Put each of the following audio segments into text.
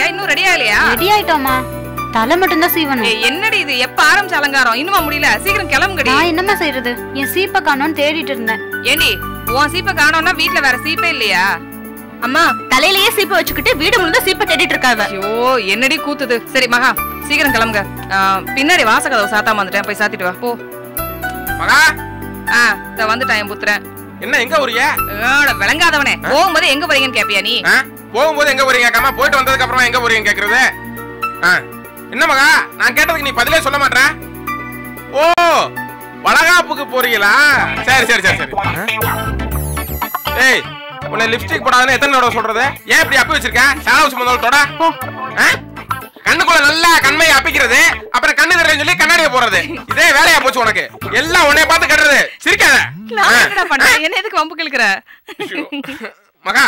இன்னும் ரெடி ஆகலையா ரெடி ஆயிட்டோமா தலை மட்டும் தான் சீவணும் ஏய், என்னடி இது எப்ப ஆரம்பிச்ச அலங்காரம் இன்னுமா முடியல சீக்கிரம் கிளம்புங்கடி நான் என்னம்மா செய்யறது என் சீப்பை காணோம்னு தேடிட்டு இருந்தேன் ஏண்டி உன் சீப்பை காணோம்னா வீட்ல வேற சீப்பே இல்லையா அம்மா தலையிலேயே சீப்பை வச்சுக்கிட்டு வீடு முழுக்க சீப்பை தேடிட்டு இருக்காவ ஐயோ என்னடி கூத்துது சரி மகா சீக்கிரம் கிளம்புங்க ஆ, பின்னாடி வாசகதவு சாத்தாம வந்துட்டேன் போய் சாத்திட்டு வா போ மகா ஆ இத வந்துட்டேன் என் புத்திரன் என்ன எங்க வரீங்க ஏட, விளங்காதவனே போகும்போது எங்க போறீங்கன்னு கேப்பியா நீ ஆ? போகும்போது எங்க போறீங்க கேட்காம போயிட்டு வந்ததுக்கு அப்புறமா எங்க போறீங்க கேக்குறது ஆ. என்ன மகா நான் கேட்டதுக்கு நீ பதிலே சொல்ல மாட்டற ஓ வளகாப்புக்கு போறீங்களா சரி சரி சரி சரி ஆ? ஏய் உன்னை லிப்ஸ்டிக் போடாதுன்னு எத்தனை தடவை சொல்றது ஏன் இப்படி அப்பி வச்சிருக்க சாவு சுமந்தோட தொட ஆ? கண்ணுக்குள்ள நல்லா கண்மையை அப்பிக்கிறது அப்புறம் கண்ணு தெரியல சொல்லி கண்ணாடியை போடுறது இதே வேலையா போச்சு உனக்கு எல்லாம் உன்னை பார்த்து கட்டுறது சிரிக்காத நான் ஆ. என்னடா பண்றேன் என்ன எதுக்கு வம்பு கிழக்குற ஐயோ. மகா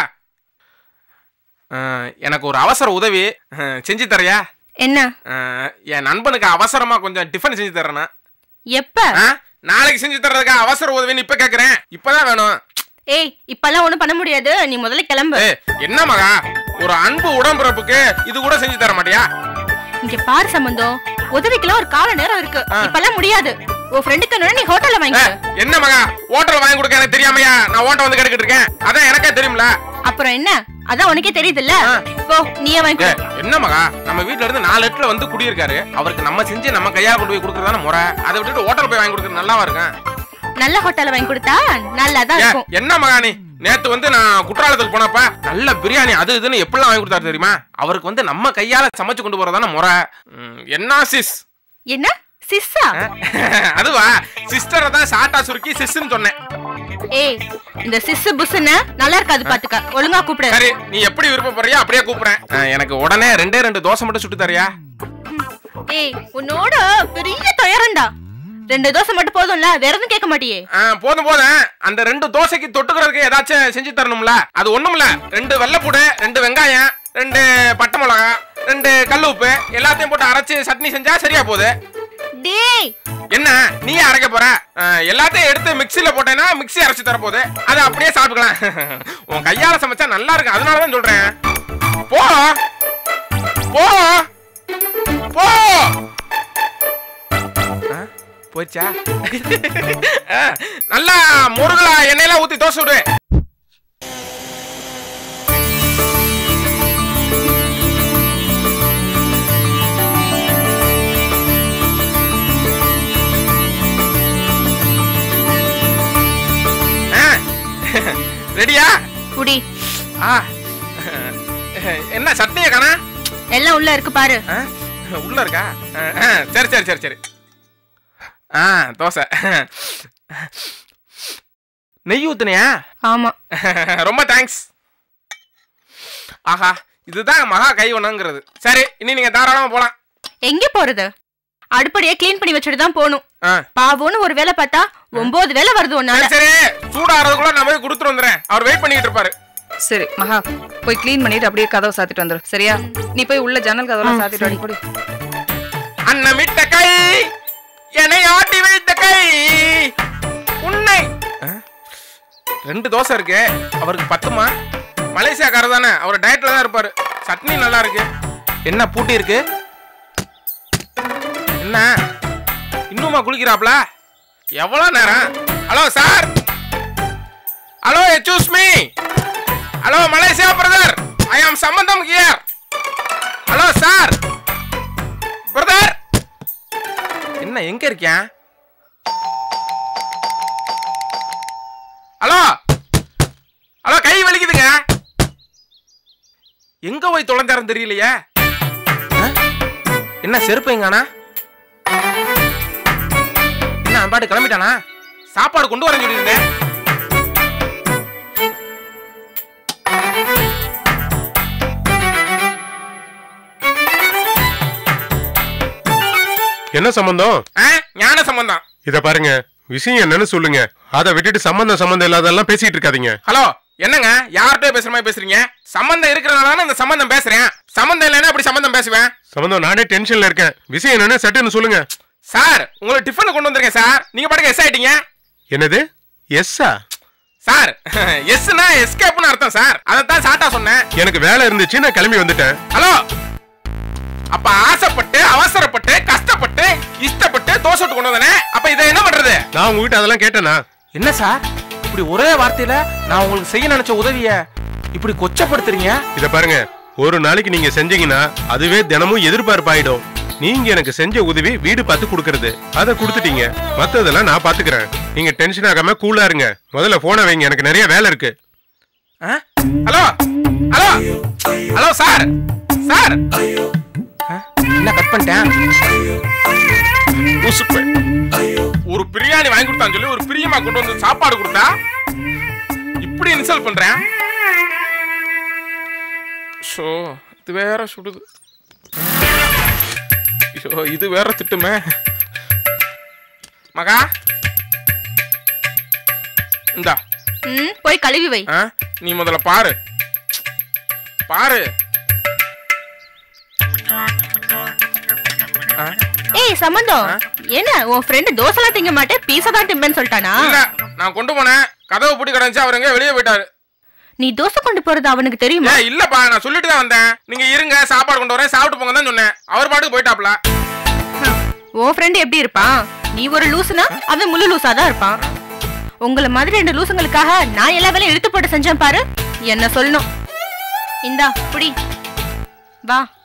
அஹ், எனக்கு ஒரு அவசர உதவி அஹ், செஞ்சு தரையா என்ன அஹ், என் நண்பனுக்கு அவசரமா கொஞ்சம் டிஃபன் செஞ்சு தரேனா எப்ப நாளைக்கு செஞ்சு தர்றதுக்கு அவசர உதவின்னு இப்ப கேக்குறேன் இப்பதான் வேணும் ஏய் இப்பெல்லாம் ஒண்ணும் பண்ண முடியாது நீ முதல்ல கிளம்பு ஏய், என்ன மகா ஒரு அன்பு உடம்பிறப்புக்கு இது கூட செஞ்சு தர மாட்டியா இங்க பாரு சம்பந்தம் உதவிக்கெல்லாம் ஒரு கால நேரம் இருக்கு ஆ. இப்பெல்லாம் முடியாது உன் ஃப்ரெண்டுக்கு நீ ஹோட்டல்ல வாங்கி ஏய், என்ன மகா ஹோட்டல் வாங்கி கொடுக்க எனக்கு தெரியாமையா நான் ஓட்ட வந்து கிடக்கிட்டு இருக்கேன் அதான் எனக்கே தெரியும்ல அப்புறம் என்ன அதான் உனக்கே தெரியுதுல்ல ஆ. போ நீயே வாங்கி ஏய், என்ன மகா நம்ம வீட்ல இருந்து நாலு எட்டுல வந்து குடியிருக்காரு அவருக்கு நம்ம செஞ்சு நம்ம கையால கொண்டு போய் கொடுக்கறதான முறை அதை விட்டுட்டு ஹோட்டல் போய் வாங்கி கொடுக்கறது நல்லாவா இருக்கும் நல்ல ஹோட்டல்ல வாங்கி கொடுத்தா நல்லாதான் ஏன், இருக்கும் என்ன மகானி நேத்து வந்து நான் குற்றாலத்துக்கு போனப்ப நல்ல பிரியாணி அது இதுன்னு எப்படிலாம் வாங்கி கொடுத்தாரு தெரியுமா அவருக்கு வந்து நம்ம கையால சமைச்சு கொண்டு போறதான முறை ம், என்ன சிஸ் என்ன சிஸ்ஸா அதுவா சிஸ்டரை தான் ஷார்ட்டா சுருக்கி சிஸ்ன்னு சொன்னேன் ஏய் இந்த சிஸ்ஸு புஸ்ஸுன்னு நல்லா இருக்காது பாத்துக்க ஒழுங்கா கூப்பிடு சரி நீ எப்படி விருப்பப்படுறியோ அப்படியே கூப்பிடுறேன் ஆ, எனக்கு உடனே ரெண்டே ரெண்டு தோசை மட்டும் சுட்டு தரியா ஏய் உன்னோட பெரிய துயரம்டா ரெண்டு தோசை மட்டும் போதும்ல வேற எதுவும் கேட்க மாட்டியே ஆ, போதும் போதும் அந்த ரெண்டு தோசைக்கு தொட்டுக்கிறதுக்கு ஏதாச்சும் செஞ்சு தரணும்ல அது ஒண்ணுமில்ல ரெண்டு வெள்ளைப்பூடு ரெண்டு வெங்காயம் ரெண்டு பட்டை மிளகா ரெண்டு கல் உப்பு எல்லாத்தையும் போட்டு அரைச்சு சட்னி செஞ்சா சரியா போகுது டேய் என்ன நீயே அரைக்க போற அஹ், எல்லாத்தையும் எடுத்து மிக்ஸில போட்டேன்னா மிக்ஸி அரைச்சு தர போகுது அதை அப்படியே சாப்பிட்டுக்கலாம் உன் கையால சமைச்சா நல்லா இருக்கு அதனால தான் சொல்றேன் போ போ போ அஹ், போச்சா அஹ், நல்லா முருகலா எண்ணெயெல்லாம் ஊத்தி தோசை விடு அஹ், ரெடியா குடி ஆ என்ன சட்னியை காணா எல்லாம் உள்ள இருக்கு பாரு ஆ, உள்ள இருக்கா ஆ, ஆ, சரி சரி சரி சரி ஆ தோசை நெய் ஊத்துனியா ஆமா ரொம்ப தேங்க்ஸ் ஆஹா இதுதான் மகா கைவனங்கிறது சரி இனி நீங்க தாராளமா போலாம் எங்க போறது அடுப்படியே க்ளீன் பண்ணி வச்சுட்டு தான் போகணும் ஆ, பாவோன்னு ஒரு வேலை பார்த்தா ஒன்பது வேலை வருது உன்னால சரி சரி சூடாறதுக்குள்ள நான் போய் கொடுத்துட்டு வந்துடுறேன் அவர் வெயிட் பண்ணிட்டு இருப்பாரு சரி மகா போய் க்ளீன் பண்ணிட்டு அப்படியே கதவை சாத்திட்டு வந்துரு சரியா நீ போய் உள்ள ஜன்னல் கதவெல்லாம் சாத்திட்டு வாடி போடி அன்னமிட்ட கை என்னை ஆட்டி வைத்த கை உன்னை ஆ? ரெண்டு தோசை இருக்கு அவருக்கு பத்துமா மலேசியாக்காரர் தானே அவர் டயட்ல தான் இருப்பாரு சட்னி நல்லா இருக்கு என்ன பூட்டி இருக்கு என்ன இன்னுமா குளிக்கிறாப்ல எவ்வளவு நேரம் ஹலோ சார் ஹலோ எச்சூஸ் me hello Malaysia brother I am Sambandham here hello sir brother என்ன எங்க இருக்கேன் ஹலோ ஹலோ கை வலிக்குதுங்க எங்க போய் தொலைஞ்சாரம் தெரியலையே ஆ? என்ன செருப்பு எங்கானா என்ன அவன் பாட்டு கிளம்பிட்டானா சாப்பாடு கொண்டு வரேன்னு சொல்லியிருந்தேன் என்ன சம்பந்தம் ஆ, ஞான சம்பந்தம் இத பாருங்க விஷயம் என்னன்னு சொல்லுங்க அதை விட்டுட்டு சம்பந்தம் சம்பந்தம் இல்லாதெல்லாம் பேசிட்டு இருக்காதீங்க ஹலோ என்னங்க யார்கிட்ட பேசுற மாதிரி பேசுறீங்க சம்பந்தம் இருக்கிறனால இந்த சம்பந்தம் பேசுறேன் சம்பந்தம் இல்லைன்னா அப்படி சம்பந்தம் பேசுவேன் சம்பந்தம் நானே டென்ஷன்ல இருக்கேன் விஷயம் என்னன்னு சட்டுன்னு சொல்லுங்க சார் உங்களுக்கு டிஃபன் கொண்டு வந்திருக்கேன் சார் நீங்க பாட்டுக்கு எஸ் ஆயிட்டீங்க என்னது எஸ்ஸா சார் எஸ்னா எஸ்கேப்னு அர்த்தம் சார் அதை தான் சாட்டா சொன்னேன் எனக்கு வேலை இருந்துச்சு நான் கிளம்பி வந்துட்டேன் ஹலோ தோசை விட்டு கொண்டு வந்தனே அப்ப இதை என்ன பண்றது நான் உங்ககிட்ட அதெல்லாம் கேட்டேனா என்ன சார் இப்படி ஒரே வார்த்தையில நான் உங்களுக்கு செய்ய நினைச்ச உதவிய இப்படி கொச்சப்படுத்துறீங்க இத பாருங்க ஒரு நாளைக்கு நீங்க செஞ்சீங்கன்னா அதுவே தினமும் எதிர்பார்ப்பாயிடும் நீங்க எனக்கு செஞ்ச உதவி வீடு பார்த்து கொடுக்கறது அதை கொடுத்துட்டீங்க மத்ததெல்லாம் நான் பாத்துக்கிறேன் நீங்க டென்ஷன் ஆகாம கூலா இருங்க முதல்ல போனை வைங்க எனக்கு நிறைய வேலை இருக்கு ஆ? Hello hello hello sir sir ஆ? என்ன கட் பண்ணிட்டேன் உசுப்பு. ஒரு பிரியாணி வாங்கி கொடுத்தான்னு சொல்லி ஒரு பிரியமா கொண்டு வந்து சாப்பாடு கொடுத்தா இப்படி இன்சல்ட் பண்றேன் ஷோ இது வேற சுடுது ஐயோ இது வேற திட்டுமே மகா இந்தா ம் போய் கழுவி வை ஆ? நீ முதல்ல பாரு பாரு ஆ? ஏய் சம்பந்தம் என்ன உன் ஃப்ரெண்டு தோசைலாம் திங்க மாட்டேன் பீஸா தான் திம்பேன்னு சொல்லிட்டானா இல்ல நான் கொண்டு போனேன் கதவு பூட்டி கிடந்துச்சு அவர் எங்க வெளியே போயிட்டாரு நீ தோசை கொண்டு போறது அவனுக்கு தெரியுமா ஏ இல்லப்பா நான் சொல்லிட்டு தான் வந்தேன் நீங்க இருங்க சாப்பாடு கொண்டு வரேன் சாப்பிட்டு போங்க தான் சொன்னேன் அவர் பாட்டுக்கு போயிட்டாப்ல உன் ஃப்ரெண்டு எப்படி இருப்பான் நீ ஒரு லூசுனா அவன் முழு லூசா தான் இருப்பான் உங்களை மாதிரி ரெண்டு லூசுங்களுக்காக நான் எல்லா வேலையும் இழுத்து போட்டு செஞ்சேன் பாரு என்ன சொல்லணும் இந்தா புடி வா